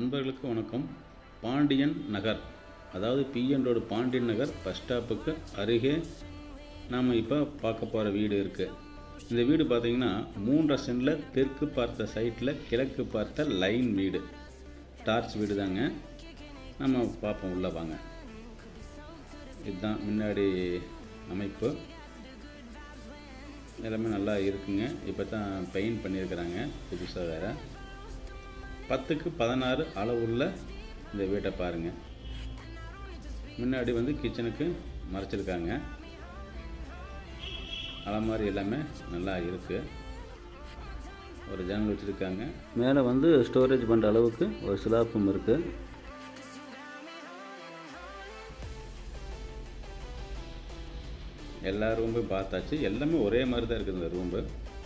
நண்பர்களுக்கு வணக்கம் பாண்டியன் நகர் அதாவது P N road Pandian Nagar bus ஸ்டாப்புக்கு அருகே நாம் இப்போ பார்க்க போகிற வீடு இருக்குது இந்த வீடு பார்த்தீங்கன்னா மூன்றரை சென்டில் தெற்கு பார்த்த சைட்டில் கிழக்கு பார்த்த லைன் வீடு டார்ச் வீடு தாங்க நம்ம பார்ப்போம் உள்ளே வாங்க இதுதான் முன்னாடி அமைப்பு எல்லாமே நல்லா இருக்குங்க இப்போ தான் பெயிண்ட் பண்ணியிருக்கிறாங்க புதுசாக வேறு பத்துக்கு பதினாறு அளவுள்ள இந்த வீட்டை பாருங்கள் முன்னாடி வந்து கிச்சனுக்கு மறைச்சிருக்காங்க அலமாரி எல்லாமே நல்லா இருக்குது ஒரு ஜன்னல் வச்சுருக்காங்க மேலே வந்து ஸ்டோரேஜ் பண்ணுற அளவுக்கு ஒரு ஸ்லாப்பும் இருக்குது எல்லா ரூமும் பார்த்தாச்சு எல்லாமே ஒரே மாதிரி தான் இருக்குது இந்த ரூம்பு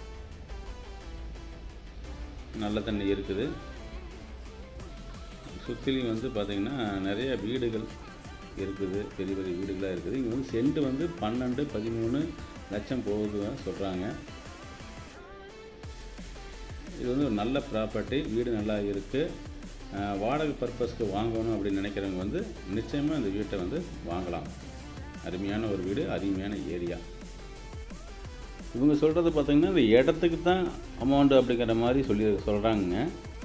நல்ல தண்ணி இருக்குது சுற்றிலையும் வந்து பார்த்திங்கன்னா நிறைய வீடுகள் இருக்குது பெரிய பெரிய வீடுகளாக இருக்குது இங்கே வந்து சென்ட் வந்து பன்னெண்டு பதிமூணு லட்சம் போகுதுன்னு சொல்கிறாங்க இது வந்து ஒரு நல்ல ப்ராப்பர்ட்டி வீடு நல்லா இருக்குது வாடகை பர்பஸ்க்கு வாங்கணும் அப்படின்னு நினைக்கிறவங்க வந்து நிச்சயமாக இந்த வீட்டை வந்து வாங்கலாம் அருமையான ஒரு வீடு அருமையான ஏரியா இவங்க சொல்கிறது பார்த்திங்கன்னா இந்த இடத்துக்கு தான் அமௌண்ட் அப்படிங்கிற மாதிரி சொல்லி சொல்கிறாங்க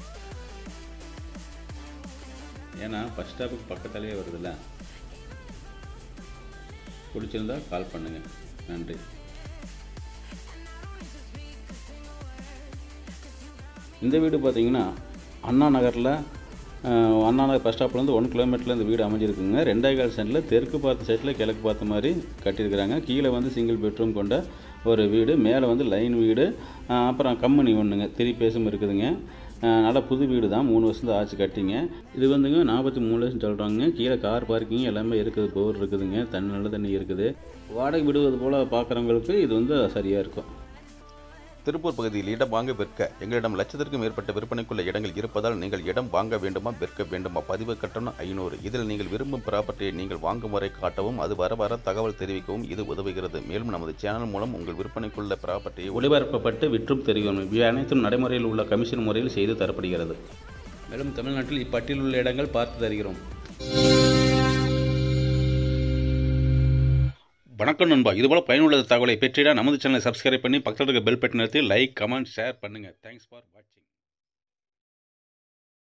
ஏன்னா பஸ் ஸ்டாப்புக்கு பக்கத்துலேயே வருதுல்ல பிடிச்சிருந்தா கால் பண்ணுங்கள் நன்றி இந்த வீடு பார்த்தீங்கன்னா அண்ணா நகரில் அண்ணா நகர் பஸ் ஸ்டாப்லேருந்து ஒன் கிலோமீட்டரில் இந்த வீடு அமைஞ்சிருக்குங்க ரெண்டே கால் சென்டில் தெற்கு பார்த்த சைட்டில் கிழக்கு பார்த்த மாதிரி கட்டியிருக்கிறாங்க கீழே வந்து சிங்கிள் பெட்ரூம் கொண்ட ஒரு வீடு மேலே வந்து லைன் வீடு அப்புறம் கம்பெனி ஒன்றுங்க த்ரீ பேஸும் இருக்குதுங்க நல்லா புது வீடு தான் மூணு வருஷம் தான் ஆச்சு கட்டிங்க இது வந்துங்க நாற்பத்தி மூணு லட்சம் சொல்கிறாங்க கீழே கார் பார்க்கிங் எல்லாமே இருக்குது போர் இருக்குதுங்க தண்ணி நல்ல தண்ணி இருக்குது வாடகை விடுவது போல் பார்க்குறவங்களுக்கு இது வந்து சரியாக இருக்கும் திருப்பூர் பகுதியில் இடம் வாங்க விற்க எங்களிடம் லட்சத்திற்கும் மேற்பட்ட விற்பனைக்குள்ள இடங்கள் இருப்பதால் நீங்கள் இடம் வாங்க வேண்டுமா விற்க வேண்டுமா பதிவு கட்டணம் ஐநூறு இதில் நீங்கள் விரும்பும் ப்ராப்பர்ட்டியை நீங்கள் வாங்கும் வரை காட்டவும் அது வர வர தகவல் தெரிவிக்கவும் இது உதவுகிறது மேலும் நமது சேனல் மூலம் உங்கள் விற்பனைக்குள்ள ப்ராப்பர்ட்டியை ஒளிபரப்பப்பட்டு விற்றும் தெரியும் இவை அனைத்தும் நடைமுறையில் உள்ள கமிஷன் முறையில் செய்து தரப்படுகிறது மேலும் தமிழ்நாட்டில் இப்பட்டியலில் உள்ள இடங்கள் பார்த்து தருகிறோம் வணக்கம் நண்பா இதுபோல் பயனுள்ள தகவலை பெற்றிட நமது சேனலை சப்ஸ்கிரைப் பண்ணி பக்கத்தில் இருக்க பெல் பட்டன் நிறுத்தி லைக் கமெண்ட் ஷேர் பண்ணுங்கள் தேங்க்ஸ் ஃபார் வாட்சிங்